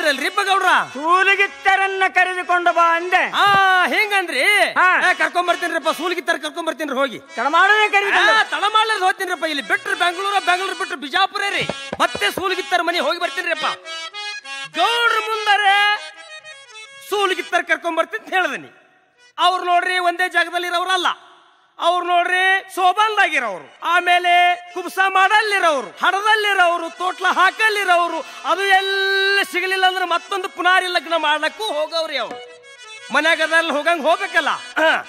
ಬಂದಿರಲ್ರಿ ಗೌಡ್ರ ಸೂಲಿಗಿತ್ತರನ್ನ ಕರೆದುಕೊಂಡು ಬಾ ಅಂದೆ ಆ ಹೆಂಗಂದ್ರಿ ಹಾ. ಏ, ಕರ್ಕೊಂಡ್ ಬರ್ತೀನ್ರಪ್ಪ ಸೂಲ್ಗಿತ್ತಾರ ಕರ್ಕೊಂಡ್ ಬರ್ತೀನ್ರಿ ಹೋಗಿ ತಡಮಾಡದೆ ಆ, ಕರೆದುಕೊಂಡು ತಡ ಮಾಡ್ಲಾರ್ದ ಹೋಗ್ತೀನ್ರಪ್ಪ ಇಲ್ಲಿ ಬಿಟ್ರೆ ಬೆಂಗಳೂರು ಬೆಂಗಳೂರು ಬಿಟ್ರೆ ಬಿಜಾಪುರ ರೀ ಮತ್ತೆ ಸೂಲ್ಗಿತ್ತಾರ ಮನೆ ಹೋಗಿ ಬರ್ತೀನ್ರಿಪ್ಪ ಗೌಡ್ರ ಮುಂದರೆ ಸೂಲ್ಗಿತ್ತಾರ ಕರ್ಕೊಂಡ್ ಬರ್ತೀನಿ ಅಂತ ಹೇಳ್ದೀನಿ ಅವ್ರು ನೋಡ್ರಿ ಒಂದೇ ಜಾಗದಲ್ಲಿ ಇರೋರಲ್ಲ ಅವ್ರು ನೋಡ್ರಿ ಸೋಬಾನ್ದಾಗಿರೋರು ಆಮೇಲೆ ಕುಬ್ಸ ಮಾಡಲ್ಲಿರೋರು ಹಡದಲ್ಲಿರೋರು ತೋಟ್ಲ ಹಾಕಲ್ಲಿರೋರು ಅದು ಎಲ್ಲ ಸಿಗಲಿಲ್ಲ ಅಂದ್ರೆ ಮತ್ತೊಂದು ಪುನಾರಿ ಲಗ್ನ ಮಾಡ್ಲಕ್ಕೂ ಹೋಗವ್ರಿ ಅವ್ರು ಮನ್ಯಾಗದಲ್ಲಿ ಹೋಗಂಗ್ ಹೋಗ್ಬೇಕಲ್ಲ